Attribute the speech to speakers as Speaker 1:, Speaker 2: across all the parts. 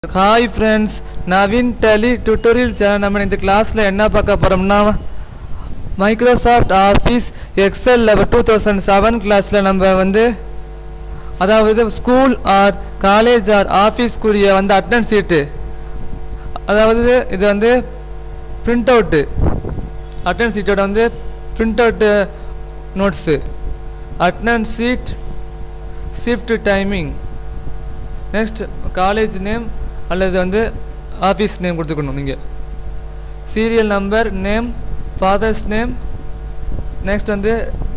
Speaker 1: hi friends Naveen tele tutorial channel நம்ம இந்த கிளாஸில் என்ன பார்க்க போகிறோம்னா Microsoft office Excel level two thousand seven கிளாஸில் நம்ம வந்து அதாவது ஸ்கூல் ஆர் காலேஜ் ஆர் ஆஃபீஸ்க்குரிய வந்து அட்டன்ஸ் சீட்டு அதாவது இது வந்து பிரிண்ட் அவுட்டு அட்டன்ஸ் சீட்டோட வந்து print out notes attendance sheet shift timing next college name அல்லது வந்து ஆஃபீஸ் நேம் கொடுத்துக்கணும் நீங்கள் serial number name father's name next வந்து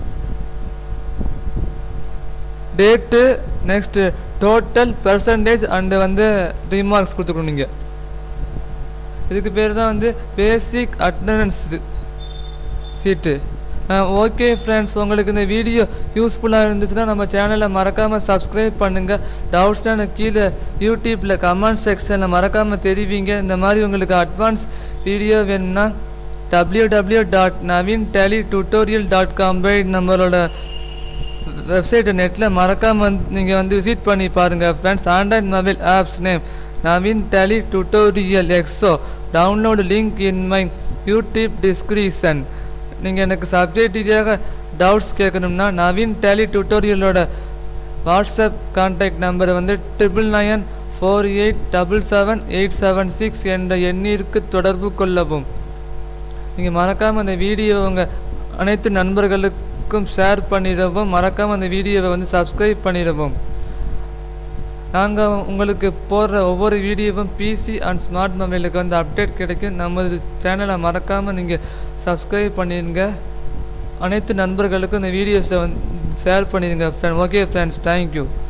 Speaker 1: date next total percentage and வந்து ரிமார்க்ஸ் கொடுத்துக்கணும் நீங்கள் இதுக்கு பேர் தான் வந்து basic attendance sheet okay friends உங்களுக்கு இந்த வீடியோ யூஸ்ஃபுல்லாக இருந்துச்சுன்னா நம்ம சேனலை மறக்காமல் சப்ஸ்கிரைப் பண்ணுங்கள் டவுட்ஸ்னால் கீழே யூடியூப்பில் கமெண்ட் செக்ஷனில் மறக்காமல் தெரிவிங்க இந்த மாதிரி உங்களுக்கு அட்வான்ஸ் வீடியோ வேணும்னா W W dot Naveen tele tutorial dot com பை நம்மளோட வெப்சைட்டை நெட்டில் மறக்காமல் வந்து நீங்கள் வந்து விசிட் பண்ணி பாருங்கள் friends android mobile apps name Naveen tele tutorial எக்ஸோ download link in my YouTube description நீங்கள் எனக்கு சப்ஜெக்ட் ரீதியாக டவுட்ஸ் கேட்கணும்னா நவீன் டெலி டுட்டோரியலோட வாட்ஸ்அப் கான்டாக்ட் நம்பர் வந்து triple nine four eight double seven eight seven six என்ற எண்ணிற்கு தொடர்பு கொள்ளவும் நீங்கள் மறக்காமல் அந்த வீடியோவை உங்கள் அனைத்து நண்பர்களுக்கும் ஷேர் பண்ணிடவும் மறக்காமல் அந்த வீடியோவை வந்து சப்ஸ்கிரைப் பண்ணிடவும் நாங்கள் உங்களுக்கு போடுற ஒவ்வொரு வீடியோவும் பிசி அண்ட் ஸ்மார்ட் மொபைலுக்கு வந்து அப்டேட் கிடைக்கும் நமது சேனலை மறக்காமல் நீங்கள் சப்ஸ்கிரைப் பண்ணிடுங்க அனைத்து நண்பர்களுக்கும் இந்த வீடியோஸை வந்து ஷேர் பண்ணிடுங்க ஃப்ரெண்ட் ஓகே ஃப்ரெண்ட்ஸ் தேங்க்யூ